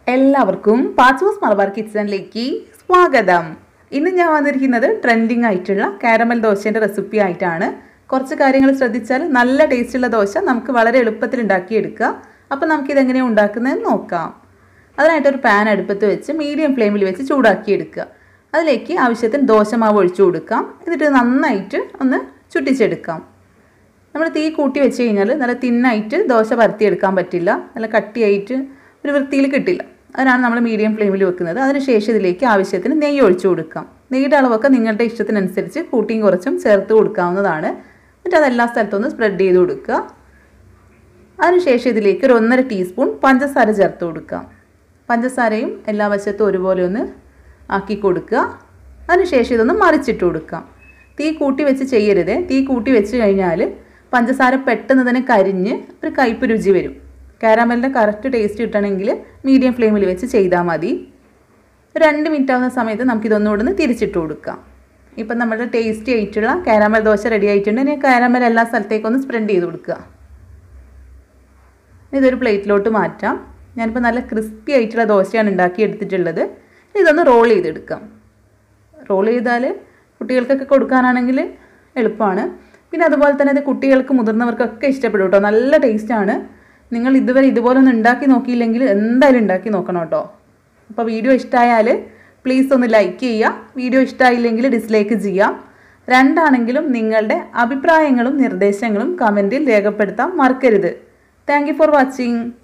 എല്ലാവർക്കും പാച്ചൂസ് മലബാർ കിച്ചണിലേക്ക് സ്വാഗതം ഇന്ന് ഞാൻ വന്നിരിക്കുന്നത് ട്രെൻഡിങ് ആയിട്ടുള്ള കാരമൽ ദോശേൻ്റെ റെസിപ്പി ആയിട്ടാണ് കുറച്ച് കാര്യങ്ങൾ ശ്രദ്ധിച്ചാൽ നല്ല ടേസ്റ്റുള്ള ദോശ നമുക്ക് വളരെ എളുപ്പത്തിൽ ഉണ്ടാക്കിയെടുക്കുക അപ്പോൾ നമുക്കിതെങ്ങനെയാണ് ഉണ്ടാക്കുന്നതെന്ന് നോക്കാം അതിനായിട്ട് ഒരു പാൻ അടുപ്പത്ത് വെച്ച് മീഡിയം ഫ്ലെയിമിൽ വെച്ച് ചൂടാക്കിയെടുക്കുക അതിലേക്ക് ആവശ്യത്തിന് ദോശമാവ് ഒഴിച്ചു കൊടുക്കാം എന്നിട്ട് നന്നായിട്ട് ഒന്ന് ചുട്ടിച്ചെടുക്കാം നമ്മൾ തീ കൂട്ടി വെച്ച് കഴിഞ്ഞാൽ നല്ല തിന്നായിട്ട് ദോശ പരത്തിയെടുക്കാൻ പറ്റില്ല നല്ല കട്ടിയായിട്ട് ഒരു വൃത്തിയിൽ കിട്ടില്ല അതിനാണ് നമ്മൾ മീഡിയം ഫ്ലെയിമിൽ വെക്കുന്നത് അതിനുശേഷം ഇതിലേക്ക് ആവശ്യത്തിന് നെയ്യ് ഒഴിച്ചു കൊടുക്കാം നെയ്യുടെ അളവൊക്കെ നിങ്ങളുടെ ഇഷ്ടത്തിനനുസരിച്ച് കൂട്ടിയും കുറച്ചും ചേർത്ത് കൊടുക്കാവുന്നതാണ് എന്നിട്ട് അതെല്ലാ സ്ഥലത്തൊന്ന് സ്പ്രെഡ് ചെയ്ത് കൊടുക്കുക അതിനുശേഷം ഇതിലേക്ക് ഒരു ഒന്നര ടീസ്പൂൺ പഞ്ചസാര ചേർത്ത് കൊടുക്കാം പഞ്ചസാരയും എല്ലാ വശത്തും ഒരുപോലെ ഒന്ന് ആക്കി കൊടുക്കുക അതിനുശേഷം ഇതൊന്ന് മറിച്ചിട്ട് കൊടുക്കാം തീ കൂട്ടി വെച്ച് ചെയ്യരുത് തീ കൂട്ടി വെച്ച് കഴിഞ്ഞാൽ പഞ്ചസാര പെട്ടെന്ന് തന്നെ കരിഞ്ഞ് ഒരു കയ്പ് രുചി വരും കാരാമലിൻ്റെ കറക്റ്റ് ടേസ്റ്റ് കിട്ടണമെങ്കിൽ മീഡിയം ഫ്ലെയിമിൽ വെച്ച് ചെയ്താൽ മതി രണ്ട് മിനിറ്റ് ആവുന്ന സമയത്ത് നമുക്കിതൊന്നുകൂടെ ഒന്ന് തിരിച്ചിട്ട് കൊടുക്കാം ഇപ്പം നമ്മുടെ ടേസ്റ്റി ആയിട്ടുള്ള കാരാമൽ ദോശ റെഡി ആയിട്ടുണ്ട് ഇനി കാരാമൽ എല്ലാ സ്ഥലത്തേക്കൊന്ന് സ്പ്രെഡ് ചെയ്ത് കൊടുക്കുക ഇതൊരു പ്ലേറ്റിലോട്ട് മാറ്റാം ഞാനിപ്പോൾ നല്ല ക്രിസ്പി ആയിട്ടുള്ള ദോശയാണ് ഉണ്ടാക്കി എടുത്തിട്ടുള്ളത് ഇതൊന്ന് റോൾ ചെയ്തെടുക്കാം റോൾ ചെയ്താൽ കുട്ടികൾക്കൊക്കെ കൊടുക്കാനാണെങ്കിൽ എളുപ്പമാണ് പിന്നെ അതുപോലെ തന്നെ അത് കുട്ടികൾക്ക് മുതിർന്നവർക്കൊക്കെ ഇഷ്ടപ്പെടും കേട്ടോ നല്ല ടേസ്റ്റാണ് നിങ്ങൾ ഇതുവരെ ഇതുപോലെ ഒന്ന് ഉണ്ടാക്കി നോക്കിയില്ലെങ്കിൽ എന്തായാലും ഉണ്ടാക്കി നോക്കണം കേട്ടോ അപ്പോൾ വീഡിയോ ഇഷ്ടമായാൽ പ്ലീസ് ഒന്ന് ലൈക്ക് ചെയ്യുക വീഡിയോ ഇഷ്ടമായില്ലെങ്കിൽ ഡിസ്ലൈക്ക് ചെയ്യാം രണ്ടാണെങ്കിലും നിങ്ങളുടെ അഭിപ്രായങ്ങളും നിർദ്ദേശങ്ങളും കമൻറ്റിൽ രേഖപ്പെടുത്താൻ മറക്കരുത് താങ്ക് ഫോർ വാച്ചിങ്